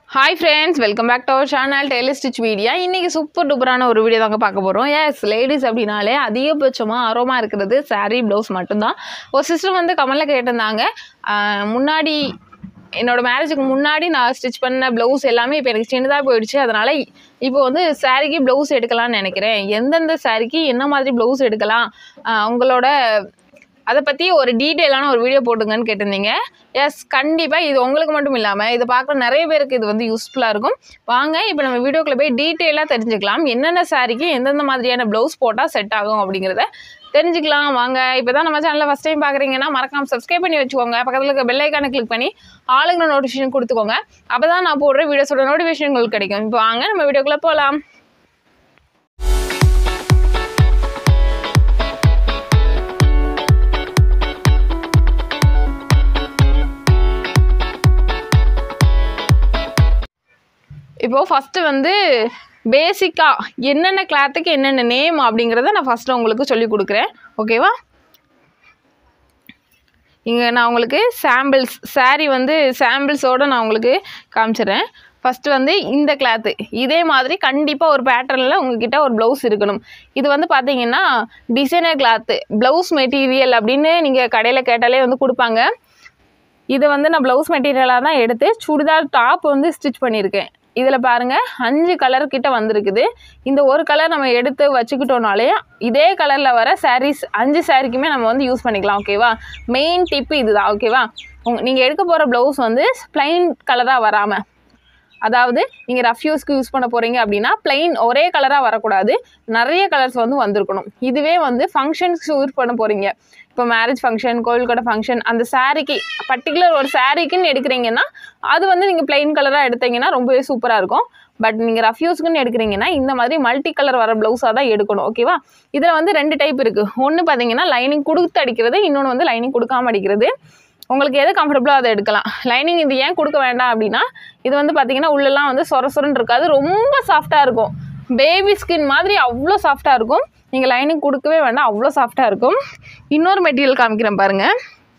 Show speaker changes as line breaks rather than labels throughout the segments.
hi friends welcome back to our channel tailor stitch video இன்றைக்கி super டூப்பரான ஒரு வீடியோ தாங்க பார்க்க போகிறோம் எஸ் லேடிஸ் அப்படின்னாலே அதிகபட்சமாக ஆர்வமாக இருக்கிறது saree ப்ளவுஸ் மட்டும்தான் ஒரு சிஸ்டர் வந்து கமலில் கேட்டிருந்தாங்க ஆஹ் முன்னாடி என்னோட மேரேஜுக்கு முன்னாடி நான் ஸ்டிச் பண்ண ப்ளவுஸ் எல்லாமே இப்போ எனக்கு சின்னதாக போயிடுச்சு அதனால் இப்போ வந்து சாரிக்கு ப்ளவுஸ் எடுக்கலாம்னு நினைக்கிறேன் எந்தெந்த சாரிக்கு என்ன மாதிரி ப்ளவுஸ் எடுக்கலாம் ஆஹ் உங்களோட அதை பற்றி ஒரு டீட்டெயிலான ஒரு வீடியோ போட்டுங்கன்னு கேட்டிருந்தீங்க எஸ் கண்டிப்பாக இது உங்களுக்கு மட்டும் இல்லாமல் இதை பார்க்குற நிறைய பேருக்கு இது வந்து யூஸ்ஃபுல்லாக இருக்கும் வாங்க இப்போ நம்ம வீடியோக்குள்ளே போய் டீட்டெயிலாக தெரிஞ்சுக்கலாம் என்னென்ன சாரிக்கு எந்தெந்த மாதிரியான ப்ளவுஸ் போட்டால் செட் ஆகும் அப்படிங்கிறத தெரிஞ்சுக்கலாம் வாங்க இப்போ தான் நம்ம சேனலில் ஃபஸ்ட் டைம் பார்க்குறீங்கன்னா மறக்காம சப்ஸ்கிரைப் பண்ணி வச்சுக்கோங்க பக்கத்தில் இருக்க பெல் ஐக்கானை கிளிக் பண்ணி ஆளுங்க நோட்டிஃபிகேஷன் கொடுத்துக்கோங்க அப்போ தான் நான் போடுற வீடியோஸோட நோட்டிஃபிகேஷன் உங்களுக்கு கிடைக்கும் இப்போ வாங்க நம்ம வீடியோக்குள்ளே போகலாம் இப்போது ஃபஸ்ட்டு வந்து பேசிக்காக என்னென்ன கிளாத்துக்கு என்னென்ன நேம் அப்படிங்கிறத நான் ஃபஸ்ட்டு உங்களுக்கு சொல்லி கொடுக்குறேன் ஓகேவா இங்கே நான் உங்களுக்கு சாம்பிள்ஸ் saree வந்து சாம்பிள்ஸோடு நான் உங்களுக்கு காமிச்சிடுறேன் ஃபஸ்ட்டு வந்து இந்த கிளாத்து இதே மாதிரி கண்டிப்பாக ஒரு பேட்டர்னில் உங்ககிட்ட ஒரு ப்ளவுஸ் இருக்கணும் இது வந்து பார்த்தீங்கன்னா டிசைனர் கிளாத்து ப்ளவுஸ் மெட்டீரியல் அப்படின்னு நீங்கள் கடையில் கேட்டாலே வந்து கொடுப்பாங்க இது வந்து நான் ப்ளவுஸ் மெட்டீரியலாக தான் எடுத்து சுடிதார் டாப் வந்து ஸ்டிச் பண்ணியிருக்கேன் இதில் பாருங்கள் அஞ்சு கலர் கிட்ட வந்திருக்குது இந்த ஒரு கலர் நம்ம எடுத்து வச்சுக்கிட்டோனாலே இதே கலரில் வர sarees அஞ்சு சாரிக்குமே நம்ம வந்து யூஸ் பண்ணிக்கலாம் ஓகேவா மெயின் டிப்பு இதுதான் ஓகேவா உங்க நீங்கள் எடுக்க போகிற ப்ளவுஸ் வந்து பிளைன் கலராக வராமல் அதாவது நீங்கள் ரஃப் யூஸ்க்கு யூஸ் பண்ண போகிறீங்க அப்படின்னா plain ஒரே கலராக வரக்கூடாது நிறைய கலர்ஸ் வந்து வந்திருக்கணும் இதுவே வந்து ஃபங்க்ஷன்ஸ்க்கு யூஸ் பண்ண போகிறீங்க இப்போ மேரேஜ் ஃபங்க்ஷன் கோயில்கோட ஃபங்க்ஷன் அந்த சாரீக்கு பர்டிகுலர் ஒரு சாரீக்குன்னு எடுக்கிறீங்கன்னா அது வந்து நீங்கள் plain கலராக எடுத்தீங்கன்னா ரொம்பவே சூப்பராக இருக்கும் பட் நீங்கள் ரஃப் யூஸ்க்குன்னு எடுக்கிறீங்கன்னா இந்த மாதிரி மல்டி கலர் வர ப்ளவுஸாக தான் எடுக்கணும் ஓகேவா இதில் வந்து ரெண்டு டைப் இருக்குது ஒன்று பார்த்தீங்கன்னா லைனிங் கொடுத்து அடிக்கிறது இன்னொன்று வந்து லைனிங் கொடுக்காம அடிக்கிறது உங்களுக்கு எது கம்ஃபர்டபுளோ அதை எடுக்கலாம் லைனிங் இது ஏன் கொடுக்க வேண்டாம் அப்படின்னா இது வந்து பார்த்தீங்கன்னா உள்ளெல்லாம் வந்து சொர சொரன்னு இருக்காது ரொம்ப சாஃப்டாக இருக்கும் பேபி ஸ்கின் மாதிரி அவ்வளோ சாஃப்டாக இருக்கும் நீங்கள் லைனிங் கொடுக்கவே வேண்டாம் அவ்வளோ சாஃப்டாக இருக்கும் இன்னொரு மெட்டீரியல் காமிக்கிறேன் பாருங்கள்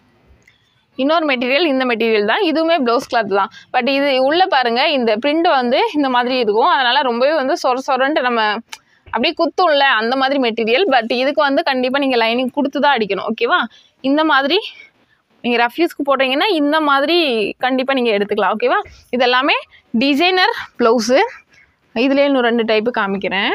இன்னொரு மெட்டீரியல் இந்த மெட்டீரியல் தான் இதுவுமே ப்ளவுஸ் கிளாத் தான் பட் இது உள்ளே பாருங்கள் இந்த பிரிண்ட் வந்து இந்த மாதிரி இருக்கும் அதனால் ரொம்பவே வந்து சொர சொரன்ட்டு நம்ம அப்படியே குத்தும்ல அந்த மாதிரி மெட்டீரியல் பட் இதுக்கு வந்து கண்டிப்பாக நீங்கள் லைனிங் கொடுத்து தான் அடிக்கணும் ஓகேவா இந்த மாதிரி நீங்கள் ரஃப்யூஸ்க்கு போடுறீங்கன்னா இந்த மாதிரி கண்டிப்பாக நீங்கள் எடுத்துக்கலாம் ஓகேவா இது எல்லாமே டிசைனர் ப்ளவுஸு இதுலேயே இன்னும் ரெண்டு டைப்பு காமிக்கிறேன்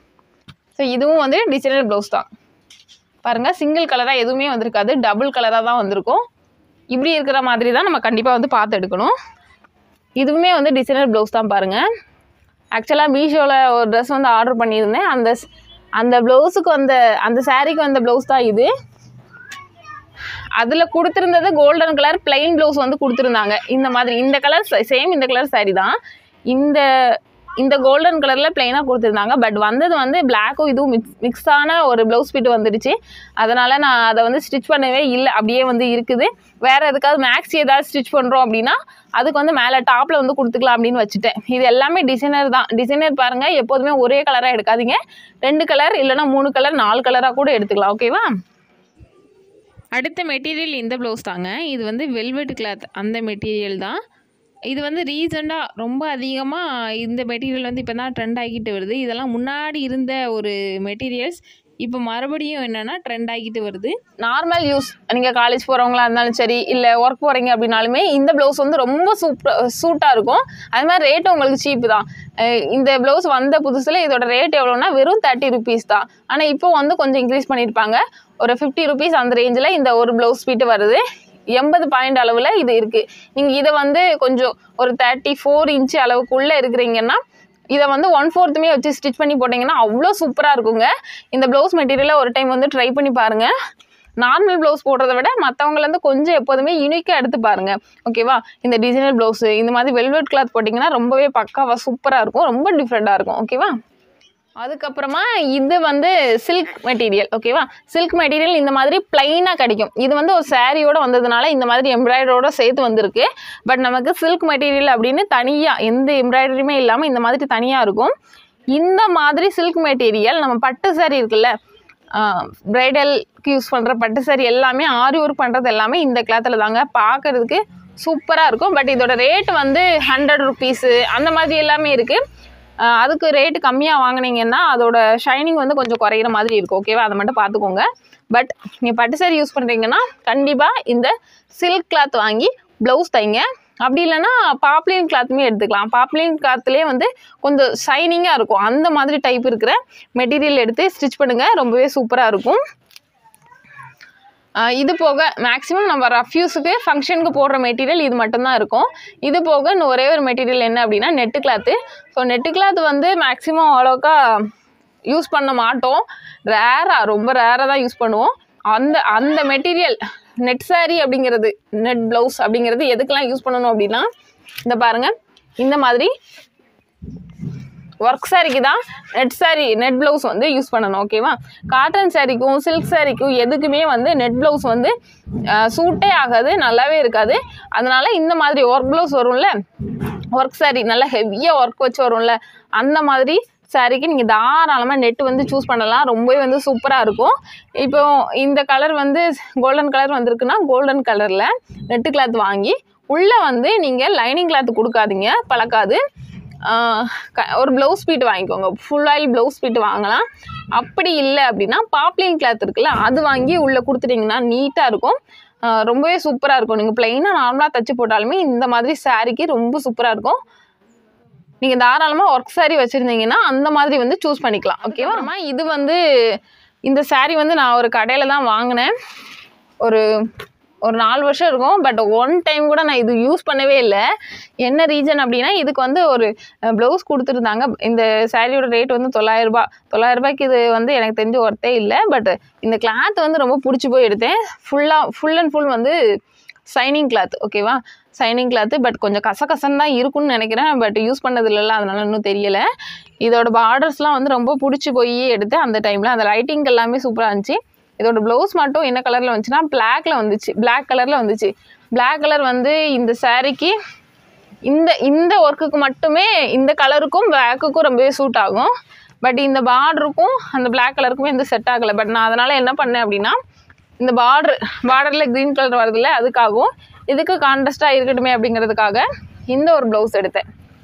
ஸோ இதுவும் வந்து டிசைனர் ப்ளவுஸ் தான் பாருங்கள் சிங்கிள் கலராக எதுவுமே வந்திருக்காது டபுள் கலராக தான் வந்திருக்கும் இப்படி இருக்கிற மாதிரி தான் நம்ம கண்டிப்பாக வந்து பார்த்து எடுக்கணும் இதுவுமே வந்து டிசைனர் ப்ளவுஸ் தான் பாருங்கள் ஆக்சுவலாக மீஷோவில் ஒரு ட்ரெஸ் வந்து ஆர்டர் பண்ணியிருந்தேன் அந்த ஸ்- அந்த ப்ளவுஸுக்கு வந்த அந்த சாரீக்கு வந்த ப்ளவுஸ் தான் இது அதில் கொடுத்துருந்தது கோல்டன் கலர் plain ப்ளவுஸ் வந்து கொடுத்துருந்தாங்க இந்த மாதிரி இந்த கலர் சேம் இந்த கலர் saree தான் இந்த இந்த கோல்டன் கலரில் பிளெயினாக கொடுத்துருந்தாங்க பட் வந்தது வந்து பிளாக்கும் இதுவும் மிக்ஸ் மிக்ஸான ஒரு ப்ளவுஸ் பிட் வந்துடுச்சு அதனால் நான் அதை வந்து ஸ்டிச் பண்ணவே இல்லை அப்படியே வந்து இருக்குது வேறு எதுக்காவது மேக்ஸி ஏதாவது ஸ்டிச் பண்ணுறோம் அப்படின்னா அதுக்கு வந்து மேலே டாப்பில் வந்து கொடுத்துக்கலாம் அப்படின்னு வச்சுட்டேன் இது எல்லாமே டிசைனர் தான் டிசைனர் பாருங்கள் எப்போதுமே ஒரே கலராக எடுக்காதீங்க ரெண்டு கலர் இல்லைன்னா மூணு கலர் நாலு கலராக கூட எடுத்துக்கலாம் ஓகேவா அடுத்த மெட்டீரியல் இந்த ப்ளவுஸ் தாங்க இது வந்து வெல்வெட் கிளாத் அந்த மெட்டீரியல் தான் இது வந்து ரீசெண்டாக ரொம்ப அதிகமாக இந்த மெட்டீரியல் வந்து இப்போ தான் ட்ரெண்ட் ஆகிட்டு வருது இதெல்லாம் முன்னாடி இருந்த ஒரு மெட்டீரியல்ஸ் இப்போ மறுபடியும் என்னென்னா ட்ரெண்ட் ஆகிட்டு வருது நார்மல் யூஸ் நீங்கள் காலேஜ் போகிறவங்களா இருந்தாலும் சரி இல்லை ஒர்க் போகிறீங்க அப்படின்னாலுமே இந்த ப்ளவுஸ் வந்து ரொம்ப சூப்பர் சூட்டாக இருக்கும் அது மாதிரி ரேட்டும் உங்களுக்கு சீப்பு தான் அஹ் இந்த ப்ளவுஸ் வந்த புதுசில் இதோட ரேட் எவ்வளோன்னா வெறும் தேர்ட்டி ருபீஸ் தான் ஆனால் இப்போ வந்து கொஞ்சம் இன்க்ரீஸ் பண்ணியிருப்பாங்க ஒரு ஃபிஃப்டி ருபீஸ் அந்த ரேஞ்சில் இந்த ஒரு ப்ளவுஸ் பீட்டு வருது எண்பது பாயிண்ட் அளவில் இது இருக்குது நீங்கள் இதை வந்து கொஞ்சம் ஒரு தேர்ட்டி ஃபோர் இன்ச்சு அளவுக்குள்ளே இருக்கிறீங்கன்னா இதை வந்து ஒன் ஃபோர்த்துமே வச்சு ஸ்டிச் பண்ணி போட்டிங்கன்னா அவ்வளோ சூப்பராக இருக்குங்க இந்த ப்ளவுஸ் மெட்டீரியலை ஒரு டைம் வந்து ட்ரை பண்ணி பாருங்கள் நார்மல் ப்ளவுஸ் போடுறத விட மற்றவங்கலேருந்து கொஞ்சம் எப்போதுமே யூனிக்காக எடுத்து பாருங்கள் ஓகேவா இந்த டிசைனர் ப்ளவுஸு இந்த மாதிரி வெல்வெட் கிளாத் போட்டிங்கன்னா ரொம்பவே பக்காவாக சூப்பராக இருக்கும் ரொம்ப டிஃப்ரெண்ட்டாக இருக்கும் ஓகேவா அதுக்கப்புறமா இது வந்து சில்க் மெட்டீரியல் ஓகேவா சில்க் மெட்டீரியல் இந்த மாதிரி பிளைனாக கிடைக்கும் இது வந்து ஒரு சாரியோட வந்ததுனால இந்த மாதிரி எம்ப்ராய்டரோட சேர்த்து வந்திருக்கு பட் நமக்கு சில்க் மெட்டீரியல் அப்படின்னு தனியாக எந்த எம்ப்ராய்டரியுமே இல்லாமல் இந்த மாதிரி தனியாக இருக்கும் இந்த மாதிரி சில்க் மெட்டீரியல் நம்ம பட்டு சாரி இருக்குல்ல ப்ரைடலுக்கு யூஸ் பண்ணுற பட்டு சாரி எல்லாமே ஆரி ஒர்க் பண்ணுறது எல்லாமே இந்த கிளாத்தில் தாங்க பார்க்கறதுக்கு சூப்பராக இருக்கும் பட் இதோட ரேட் வந்து ஹண்ட்ரட் ருபீஸு அந்த மாதிரி எல்லாமே இருக்குது அதுக்கு ரேட்டு கம்மியாக வாங்குனீங்கன்னா அதோட ஷைனிங் வந்து கொஞ்சம் குறையிற மாதிரி இருக்கும் ஓகேவா அதை மட்டும் பார்த்துக்கோங்க பட் நீங்கள் பட்டு saree யூஸ் பண்ணுறீங்கன்னா கண்டிப்பாக இந்த சில்க் கிளாத் வாங்கி ப்ளவுஸ் தைங்க அப்படி இல்லைன்னா பாப்லின் கிளாத்துமே எடுத்துக்கலாம் பாப்லின் கிளாத்லேயே வந்து கொஞ்சம் ஷைனிங்காக இருக்கும் அந்த மாதிரி டைப் இருக்கிற மெட்டீரியல் எடுத்து ஸ்டிச் பண்ணுங்கள் ரொம்பவே சூப்பராக இருக்கும் ஆஹ் இது போக மேக்ஸிமம் நம்ம ரஃப் யூஸுக்கு ஃபங்க்ஷனுக்கு போடுற மெட்டீரியல் இது மட்டும்தான் இருக்கும் இது போக இன்னும் ஒரே ஒரு மெட்டீரியல் என்ன அப்படின்னா net cloth so net cloth வந்து மேக்ஸிமம் அவ்வளோக்கா யூஸ் பண்ண மாட்டோம் ரேராக ரொம்ப ரேராக தான் யூஸ் பண்ணுவோம் அந்த அந்த மெட்டீரியல் நெட் saree அப்படிங்கிறது நெட் ப்ளவுஸ் அப்படிங்கிறது எதுக்கெல்லாம் யூஸ் பண்ணணும் அப்படின்னா இந்த பாருங்கள் இந்த மாதிரி ஒர்க் சாரிக்கு தான் நெட் saree நெட் ப்ளவுஸ் வந்து யூஸ் பண்ணணும் ஓகேவா காட்டன் சாரிக்கும் சில்க் சாரிக்கும் எதுக்குமே வந்து நெட் ப்ளவுஸ் வந்து சூட்டே ஆகாது நல்லாவே இருக்காது அதனால இந்த மாதிரி ஒர்க் ப்ளவுஸ் வரும்ல ஒர்க் saree நல்லா ஹெவியாக ஒர்க் வச்சு வரும்ல அந்த மாதிரி சாரிக்கு நீங்கள் தாராளமாக நெட் வந்து சூஸ் பண்ணலாம் ரொம்பவே வந்து சூப்பராக இருக்கும் இப்போ இந்த கலர் வந்து கோல்டன் கலர் வந்திருக்குன்னா கோல்டன் கலரில் நெட்டு கிளாத் வாங்கி உள்ளே வந்து நீங்கள் லைனிங் கிளாத் கொடுக்காதீங்க பழக்காது ஆஹ் க- ஒரு ப்ளவுஸ் பீட் வாங்கிக்கோங்க ஃபுல் ஆயில் ப்ளவுஸ் பீட் வாங்கலாம் அப்படி இல்லை அப்படின்னா பாப்லின் கிளாத் இருக்குல்ல அது வாங்கி உள்ளே கொடுத்துட்டிங்கன்னா நீட்டாக இருக்கும் ஆஹ் ரொம்பவே சூப்பராக இருக்கும் நீங்கள் ப்ளைனாக நார்மலாக தச்சு போட்டாலுமே இந்த மாதிரி சாரீக்கு ரொம்ப சூப்பராக இருக்கும் நீங்கள் தாராளமாக ஒர்க் saree வச்சுருந்தீங்கன்னா அந்த மாதிரி வந்து சூஸ் பண்ணிக்கலாம் ஓகேவா அம்மா இது வந்து இந்த saree வந்து நான் ஒரு கடையில் தான் வாங்கினேன் ஒரு ஒரு நாலு வருஷம் இருக்கும் பட் ஒன் டைம் கூட நான் இது யூஸ் பண்ணவே இல்லை என்ன ரீசன் அப்படின்னா இதுக்கு வந்து ஒரு ப்ளவுஸ் கொடுத்துருந்தாங்க இந்த சாரியோட ரேட் வந்து தொள்ளாயிரரூபா தொள்ளாயிரரூபாய்க்கு இது வந்து எனக்கு தெரிஞ்ச ஒர்த்தே இல்லை பட் இந்த கிளாத் வந்து ரொம்ப பிடிச்சி போய் எடுத்தேன் ஃபுல்லாக ஃபுல் அண்ட் ஃபுல் வந்து சைனிங் கிளாத் ஓகேவா சைனிங் கிளாத்து பட் கொஞ்சம் கசகசன்னு தான் இருக்கும்னு நினைக்கிறேன் பட் யூஸ் பண்ணது இல்லைல்ல அதனால இன்னும் தெரியலை இதோட பார்டர்ஸ்லாம் வந்து ரொம்ப பிடிச்சி போய் எடுத்தேன் அந்த டைமில் அந்த லைட்டிங் எல்லாமே சூப்பராக இருந்துச்சு இதோட ப்ளவுஸ் மட்டும் என்ன கலரில் வந்துச்சுன்னா பிளாக்ல வந்துச்சு Black கலரில் வந்துச்சு Black கலர் வந்து இந்த சாரீக்கு இந்த இந்த ஒர்க்குக்கு மட்டுமே இந்த கலருக்கும் பிளாக்குக்கும் ரொம்பவே சூட் ஆகும் பட் இந்த பார்டருக்கும் அந்த Black கலருக்குமே வந்து செட் ஆகலை பட் நான் அதனால் என்ன பண்ணேன் அப்படின்னா இந்த பார்டர் பார்டரில் க்ரீன் கலர் வருதுல்ல அதுக்காகவும் இதுக்கு கான்ட்ராஸ்டாக இருக்கட்டுமே அப்படிங்கிறதுக்காக இந்த ஒரு ப்ளவுஸ் எடுத்தேன்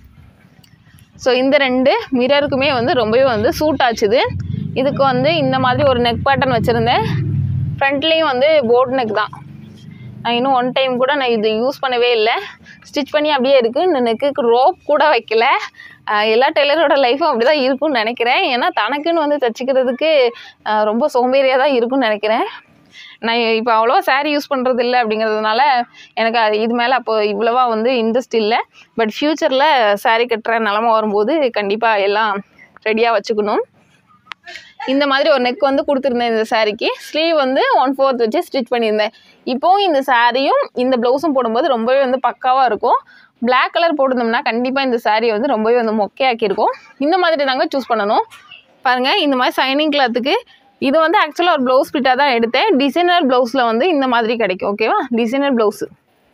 ஸோ இந்த ரெண்டு மிரருக்குமே வந்து ரொம்பவே வந்து சூட் ஆச்சுது இதுக்கு வந்து இந்த மாதிரி ஒரு நெக் பேட்டர்ன் வச்சுருந்தேன் ஃப்ரண்ட்லேயும் வந்து போர்ட் நெக் தான் நான் இன்னும் ஒன் டைம் கூட நான் இது யூஸ் பண்ணவே இல்லை ஸ்டிச் பண்ணி அப்படியே இருக்குது இந்த நெக்குக்கு ரோப் கூட வைக்கல ஆஹ் எல்லா டெய்லரோட லைஃப்பும் அப்படி தான் இருக்கும்னு நினைக்கிறேன் ஏன்னா தனக்குன்னு வந்து தச்சுக்கிறதுக்கு ஆஹ் ரொம்ப சோம்பேறியாக தான் இருக்கும்னு நினைக்கிறேன் நான் இப்போ அவ்வளோவா saree யூஸ் பண்ணுறது இல்லை அப்படிங்கிறதுனால எனக்கு அது இது மேலே அப்போ இவ்வளவா வந்து இன்ட்ரெஸ்ட் இல்லை பட் ஃப்யூச்சரில் saree கட்டுற நிலமை வரும்போது கண்டிப்பாக எல்லாம் ரெடியாக வச்சுக்கணும் இந்த மாதிரி ஒரு நெக் வந்து கொடுத்துருந்தேன் இந்த சாரீக்கு ஸ்லீவ் வந்து ஒன் ஃபோர்த் வச்சு ஸ்டிச் பண்ணியிருந்தேன் இப்போவும் இந்த சாரியும் இந்த ப்ளவுஸும் போடும்போது ரொம்பவே வந்து பக்காவாக இருக்கும் Black கலர் போட்டிருந்தோம்னா கண்டிப்பாக இந்த சாரியை வந்து ரொம்பவே வந்து மொக்கையாக்கியிருக்கும் இந்த மாதிரி தாங்க சூஸ் பண்ணணும் பாருங்கள் இந்த மாதிரி சைனிங் கிளாத்துக்கு இது வந்து ஆக்சுவலாக ஒரு ப்ளவுஸ் ஃபிட்டாக தான் எடுத்தேன் டிசைனர் ப்ளவுஸில் வந்து இந்த மாதிரி கிடைக்கும் ஓகேவா டிசைனர் ப்ளவுஸு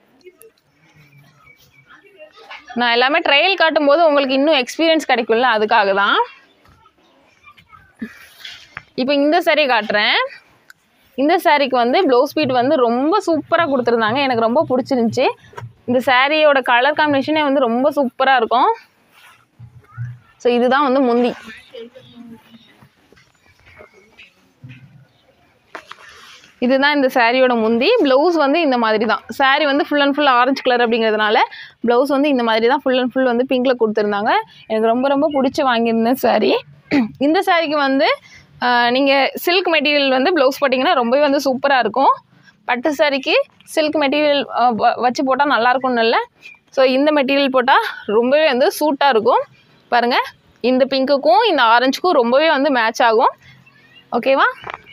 நான் எல்லாமே ட்ரையல் காட்டும்போது உங்களுக்கு இன்னும் எக்ஸ்பீரியன்ஸ் கிடைக்கும்ல அதுக்காக தான் இப்போ இந்த saree காட்டுறேன் இந்த சாரீக்கு வந்து ப்ளவுஸ் பீட் வந்து ரொம்ப சூப்பராக கொடுத்துருந்தாங்க எனக்கு ரொம்ப பிடிச்சிருந்துச்சி இந்த சாரியோட கலர் காம்பினேஷனே வந்து ரொம்ப சூப்பராக இருக்கும் ஸோ இதுதான் வந்து முந்தி இதுதான் இந்த சாரியோட முந்தி ப்ளவுஸ் வந்து இந்த மாதிரி தான் saree வந்து full and full orange colour அப்படிங்கிறதுனால ப்ளவுஸ் வந்து இந்த மாதிரி தான் ஃபுல் அண்ட் ஃபுல் வந்து பிங்க்கில் கொடுத்துருந்தாங்க எனக்கு ரொம்ப ரொம்ப பிடிச்சி வாங்கியிருந்தேன் saree இந்த சாரிக்கு வந்து நீங்கள் சில்க் மெட்டீரியல் வந்து ப்ளவுஸ் போட்டிங்கன்னா ரொம்பவே வந்து சூப்பராக இருக்கும் பட்டு சாரிக்கு சில்க் மெட்டீரியல் வச்சு போட்டால் நல்லாயிருக்கும்னு இல்லை ஸோ இந்த மெட்டீரியல் போட்டால் ரொம்பவே வந்து சூட்டாக இருக்கும் பாருங்கள் இந்த பிங்க்குக்கும் இந்த ஆரஞ்சுக்கும் ரொம்பவே வந்து மேட்ச் ஆகும் ஓகேவா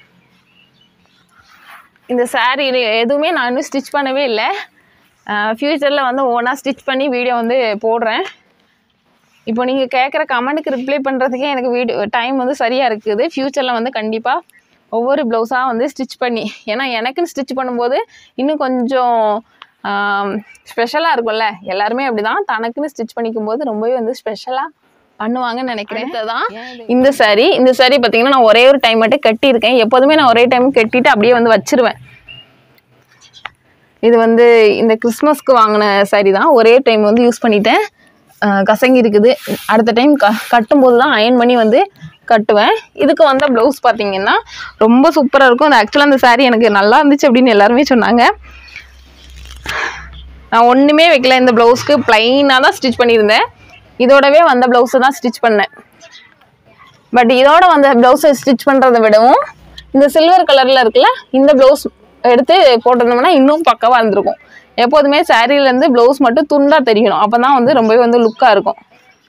இந்த saree இது எதுவுமே நான் இன்னும் ஸ்டிச் பண்ணவே இல்லை ஃப்யூச்சரில் வந்து ஒவ்வொன்றா ஸ்டிச் பண்ணி வீடியோ வந்து போடுறேன் இப்போ நீங்கள் கேட்குற கமெண்ட்டுக்கு ரிப்ளை பண்ணுறதுக்கே எனக்கு வீடியோ டைம் வந்து சரியாக இருக்குது ஃப்யூச்சரில் வந்து கண்டிப்பாக ஒவ்வொரு ப்ளவுஸாக வந்து ஸ்டிச் பண்ணி ஏன்னா எனக்குன்னு ஸ்டிச் பண்ணும்போது இன்னும் கொஞ்சம் ஸ்பெஷலாக இருக்கும்ல எல்லாருமே அப்படி தான் தனக்குன்னு ஸ்டிச் பண்ணிக்கும் போது ரொம்பவே வந்து ஸ்பெஷலாக பண்ணுவாங்கன்னு நினைக்கிறேன் தான் இந்த saree இந்த saree பார்த்தீங்கன்னா நான் ஒரே ஒரு டைம் மட்டும் கட்டியிருக்கேன் எப்போதுமே நான் ஒரே டைம் கட்டிட்டு அப்படியே வந்து வச்சிருவேன் இது வந்து இந்த கிறிஸ்மஸ்க்கு வாங்கின saree தான் ஒரே டைம் வந்து யூஸ் பண்ணிட்டேன் அஹ் கசங்கி இருக்குது அடுத்த டைம் க கட்டும்போது தான் அயன் பண்ணி வந்து கட்டுவேன் இதுக்கு வந்த ப்ளவுஸ் பார்த்தீங்கன்னா ரொம்ப சூப்பராக இருக்கும் அந்த ஆக்சுவலாக அந்த saree எனக்கு நல்லா இருந்துச்சு அப்படின்னு எல்லாருமே சொன்னாங்க நான் ஒன்றுமே வைக்கல இந்த ப்ளவுஸ்க்கு ப்ளைனாக தான் ஸ்டிச் பண்ணியிருந்தேன் இதோடவே வந்த ப்ளவுஸை தான் ஸ்டிச் பண்ணேன் பட் இதோட வந்த ப்ளவுஸை ஸ்டிச் பண்ணுறதை விடவும் இந்த சில்வர் கலரில் இருக்குல்ல இந்த ப்ளவுஸ் எடுத்து போட்டிருந்தோம்னா இன்னும் பக்கவாக இருந்திருக்கும் எப்போதுமே சாரீலேருந்து ப்ளவுஸ் மட்டும் துண்டாக தெரியணும் அப்போ தான் வந்து ரொம்பவே வந்து லுக்காக இருக்கும்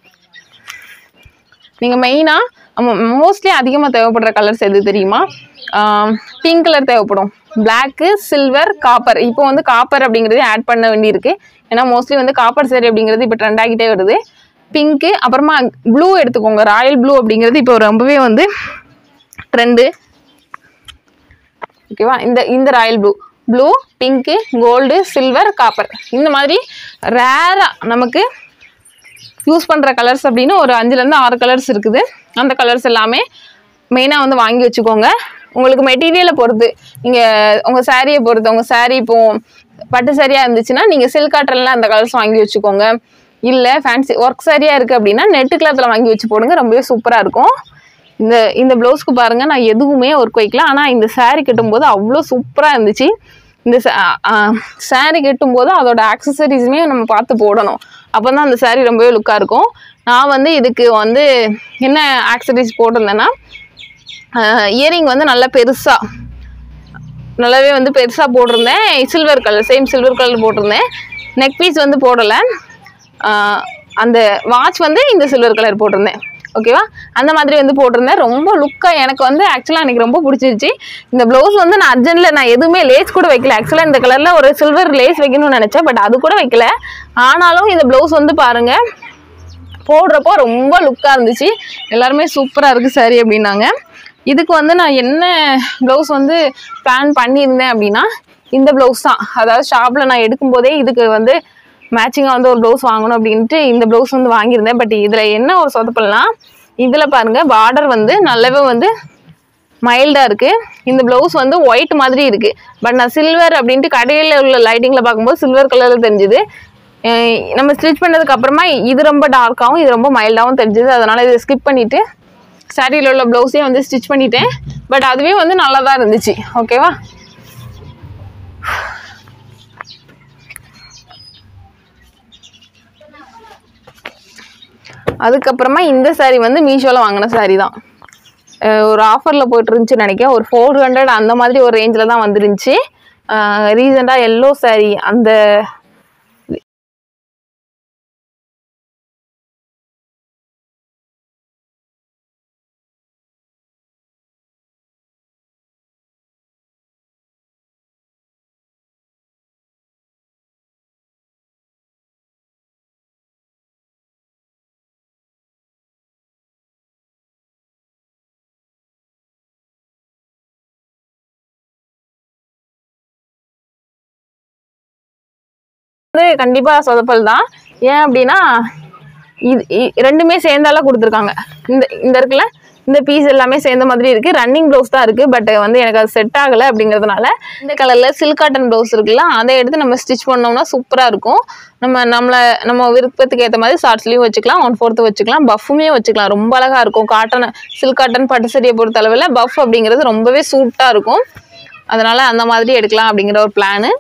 நீங்கள் மெயினாக மோஸ்ட்லி அதிகமாக தேவைப்படுற கலர்ஸ் எது தெரியுமா பிங்க் கலர் தேவைப்படும் பிளாக்கு சில்வர் காப்பர் இப்போ வந்து காப்பர் அப்படிங்கிறதே ஆட் பண்ண வேண்டியிருக்கு ஏன்னா மோஸ்ட்லி வந்து காப்பர் சரி அப்படிங்கிறது இப்போ ட்ரெண்ட் ஆகிட்டே வருது பிங்க்கு அப்புறமா ப்ளூ எடுத்துக்கோங்க ராயல் ப்ளூ அப்படிங்கிறது இப்போ ரொம்பவே வந்து ட்ரெண்டு ஓகேவா இந்த இந்த royal blue blue pink gold silver copper இந்த மாதிரி ரேராக நமக்கு யூஸ் பண்ணுற கலர்ஸ் அப்படின்னு ஒரு அஞ்சுலேருந்து ஆறு கலர்ஸ் இருக்குது அந்த கலர்ஸ் எல்லாமே மெயினாக வந்து வாங்கி வச்சுக்கோங்க உங்களுக்கு மெட்டீரியலை பொறுத்து நீங்கள் உங்கள் சாரியை பொறுத்து உங்கள் saree இப்போ பட்டு சாரியாக இருந்துச்சுன்னா நீங்கள் சில்க் காட்டன்லாம் அந்த கலர்ஸ் வாங்கி வச்சுக்கோங்க இல்லை ஃபேன்சி ஒர்க் சாரியாக இருக்குது அப்படின்னா நெட்டு கிளாத்தில் வாங்கி வச்சு போடுங்க ரொம்பவே சூப்பராக இருக்கும் இந்த இந்த ப்ளவுஸ்க்கு பாருங்கள் நான் எதுவுமே ஒர்க் வைக்கல ஆனால் இந்த saree கட்டும்போது அவ்வளோ சூப்பராக இருந்துச்சு இந்த saree கட்டும்போது அதோட ஆக்சசரிஸுமே நம்ம பார்த்து போடணும் அப்போ தான் அந்த saree ரொம்பவே லுக்காக இருக்கும் நான் வந்து இதுக்கு வந்து என்ன ஆக்சசரிஸ் போட்டிருந்தேன்னா இயரிங் வந்து நல்லா பெருசாக நல்லாவே வந்து பெருசாக போட்டிருந்தேன் silver colour same silver colour போட்டிருந்தேன் நெக் பீஸ் வந்து போடலை ஆஹ் அந்த வாட்ச் வந்து இந்த சில்வர் கலர் போட்டிருந்தேன் ஓகேவா அந்த மாதிரி வந்து போட்டிருந்தேன் ரொம்ப லுக்காக எனக்கு வந்து ஆக்சுவலாக எனக்கு ரொம்ப பிடிச்சிருச்சு இந்த ப்ளவுஸ் வந்து நான் அர்ஜென்ட்டில் நான் எதுவுமே லேஸ் கூட வைக்கல ஆக்சுவலாக இந்த கலரில் ஒரு சில்வர் லேஸ் வைக்கணும்னு நினச்சேன் பட் அது கூட வைக்கல ஆனாலும் இந்த ப்ளவுஸ் வந்து பாருங்கள் போடுறப்போ ரொம்ப லுக்காக இருந்துச்சு எல்லாருமே சூப்பராக இருக்குது சாரி அப்படின்னாங்க இதுக்கு வந்து நான் என்ன ப்ளவுஸ் வந்து பிளான் பண்ணியிருந்தேன் அப்படின்னா இந்த ப்ளவுஸ் தான் அதாவது ஷாப்பில் நான் எடுக்கும்போதே இதுக்கு வந்து மேட்சிங்காக வந்து ஒரு ப்ளவுஸ் வாங்கணும் அப்படின்ட்டு இந்த ப்ளவுஸ் வந்து வாங்கியிருந்தேன் பட் இதில் என்ன ஒரு சொதப்பல்னா இதில் பாருங்கள் பார்டர் வந்து நல்லாவே வந்து மைல்டாக இருக்குது இந்த ப்ளவுஸ் வந்து ஒயிட் மாதிரி இருக்குது பட் நான் சில்வர் அப்படின்ட்டு கடையில் உள்ள லைட்டிங்கில் பார்க்கும்போது சில்வர் கலரில் தெரிஞ்சுது அஹ் நம்ம ஸ்டிச் பண்ணதுக்கு அப்புறமா இது ரொம்ப டார்க்காகவும் இது ரொம்ப மைல்டாகவும் தெரிஞ்சுது அதனால் இதை ஸ்கிப் பண்ணிவிட்டு சாரியில் உள்ள ப்ளவுஸையும் வந்து ஸ்டிச் பண்ணிட்டேன் பட் அதுவே வந்து நல்லா தான் இருந்துச்சு ஓகேவா அதுக்கப்புறமா இந்த saree வந்து மீஷோவில் வாங்கின saree தான் அஹ் ஒரு ஆஃபரில் போயிட்டு இருந்துச்சு நினைக்கிறேன் ஒரு ஃபோர் ஹண்ட்ரட் அந்த மாதிரி ஒரு ரேஞ்சில் தான் வந்துருந்துச்சு ரீசெண்டாக எல்லோ saree அந்த வந்து கண்டிப்பாக சொதப்பல் தான் ஏன் அப்படின்னா இது இ- ரெண்டுமே சேர்ந்தாலாம் கொடுத்துருக்காங்க இந்த இந்த இருக்குல்ல இந்த பீஸ் எல்லாமே சேர்ந்த மாதிரி இருக்குது ரன்னிங் ப்ளவுஸ் தான் இருக்குது பட் வந்து எனக்கு அது செட் ஆகலை அப்படிங்கிறதுனால இந்த கலரில் சில்க் காட்டன் ப்ளவுஸ் இருக்குல்ல அதை எடுத்து நம்ம ஸ்டிச் பண்ணோம்னா சூப்பராக இருக்கும் நம்ம நம்மளை நம்ம விருப்பத்துக்கு ஏற்ற மாதிரி ஷார்ட்ஸ்லையும் வச்சுக்கலாம் ஒன் ஃபோர்த்து வச்சுக்கலாம் பஃப்புமே வச்சுக்கலாம் ரொம்ப அழகாக இருக்கும் காட்டன் சில்க் காட்டன் பட்டு சரியை பொறுத்த அளவில் பஃப் அப்படிங்கிறது ரொம்பவே சூட்டாக இருக்கும் அதனால் அந்த மாதிரி எடுக்கலாம் அப்படிங்கிற ஒரு பிளானு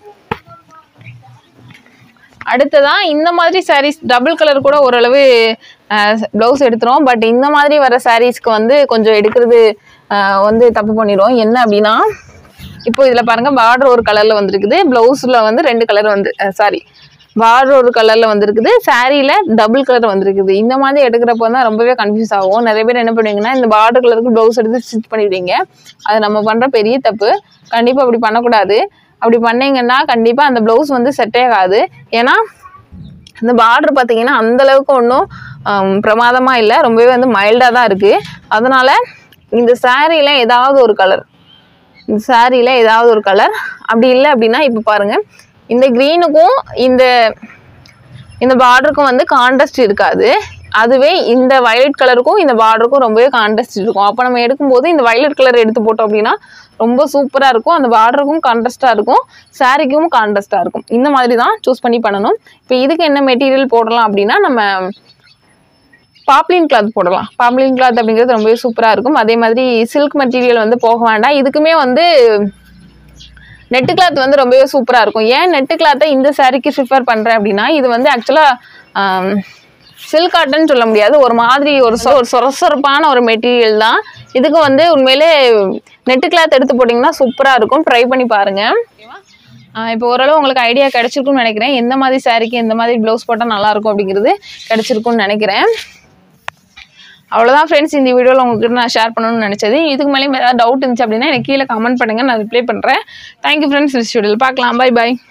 அடுத்ததா இந்த மாதிரி sarees டபுள் கலர் கூட ஓரளவு ப்ளவுஸ் எடுத்துரும் பட் இந்த மாதிரி வர சாரீஸ்க்கு வந்து கொஞ்சம் எடுக்கிறது அஹ், வந்து தப்பு பண்ணிடும் என்ன அப்படின்னா இப்போ இதில் பாருங்க பார்டர் ஒரு கலரில் வந்திருக்குது ப்ளவுஸில் வந்து ரெண்டு கலர் வந்து சாரி பார்டர் ஒரு கலரில் வந்திருக்குது சாரியில் டபுள் கலர் வந்திருக்குது இந்த மாதிரி எடுக்கிறப்போ தான் ரொம்பவே கன்ஃபியூஸ் ஆகும் நிறைய பேர் என்ன பண்ணுவீங்கன்னா இந்த பார்டர் கலருக்கு ப்ளவுஸ் எடுத்து ஸ்டிச் பண்ணிடுவீங்க அது நம்ம பண்ணுற பெரிய தப்பு கண்டிப்பாக அப்படி பண்ணக்கூடாது அப்படி பண்ணீங்கன்னா கண்டிப்பாக அந்த ப்ளவுஸ் வந்து செட்டே ஆகாது ஏன்னா இந்த பார்டர் பார்த்தீங்கன்னா அந்த அளவுக்கு ஒன்றும் பிரமாதமாக இல்லை ரொம்பவே வந்து மைல்டாக தான் இருக்குது அதனால் இந்த சாரியில் ஏதாவது ஒரு கலர் இந்த சாரியில் ஏதாவது ஒரு கலர் அப்படி இல்லை அப்படின்னா இப்போ பாருங்கள் இந்த க்ரீனுக்கும் இந்த இந்த பார்டருக்கும் வந்து கான்ட்ராஸ்ட் இருக்காது அதுவே இந்த வயலட் கலருக்கும் இந்த பார்டருக்கும் ரொம்பவே கான்ட்ராஸ்ட் இருக்கும் அப்போ நம்ம எடுக்கும்போது இந்த வயலட் கலர் எடுத்து போட்டோம் அப்படின்னா ரொம்ப சூப்பராக இருக்கும் அந்த பார்டருக்கும் கான்ட்ராஸ்ட்டாக இருக்கும் சாரிக்கும் கான்ட்ராஸ்ட்டாக இருக்கும் இந்த மாதிரி தான் சூஸ் பண்ணி பண்ணணும் இப்போ இதுக்கு என்ன மெட்டீரியல் போடலாம் அப்படின்னா நம்ம பாப்ளின் கிளாத் போடலாம் பாப்ளின் கிளாத் அப்படிங்கிறது ரொம்பவே சூப்பராக இருக்கும் அதே மாதிரி சில்க் மெட்டீரியல் வந்து போக வேண்டாம் இதுக்குமே வந்து நெட்டு கிளாத் வந்து ரொம்பவே சூப்பராக இருக்கும் ஏன் நெட்டு கிளாத்தை இந்த சாரீக்கு ப்ரிஃபர் பண்ணுறேன் அப்படின்னா இது வந்து ஆக்சுவலாக சில்க் காட்டன் சொல்ல முடியாது ஒரு மாதிரி ஒரு சொ ஒரு சொரசொரப்பான ஒரு மெட்டீரியல் தான் இதுக்கு வந்து உண்மையிலே நெட்டு கிளாத் எடுத்து போட்டிங்கன்னா சூப்பராக இருக்கும் ட்ரை பண்ணி பாருங்கள் இப்போ ஓரளவு உங்களுக்கு ஐடியா கிடச்சிருக்கும்னு நினைக்கிறேன் எந்த மாதிரி சாரீக்கு எந்த மாதிரி ப்ளவுஸ் போட்டால் நல்லாயிருக்கும் அப்படிங்கிறது கிடச்சிருக்கும்னு நினைக்கிறேன் அவ்வளோதான் ஃப்ரெண்ட்ஸ் இந்த வீடியோவில் உங்ககிட்ட நான் ஷேர் பண்ணணும்னு நினச்சது இதுக்கு மேலேயும் ஏதாவது டவுட் இருந்துச்சு அப்படின்னா எனக்கு கீழே கமெண்ட் பண்ணுங்கள் நான் ரிப்ளை பண்ணுறேன் தேங்க்யூ ஃப்ரெண்ட்ஸ் நெக்ஸ்ட் வீடியோவில் பார்க்கலாம் பை பை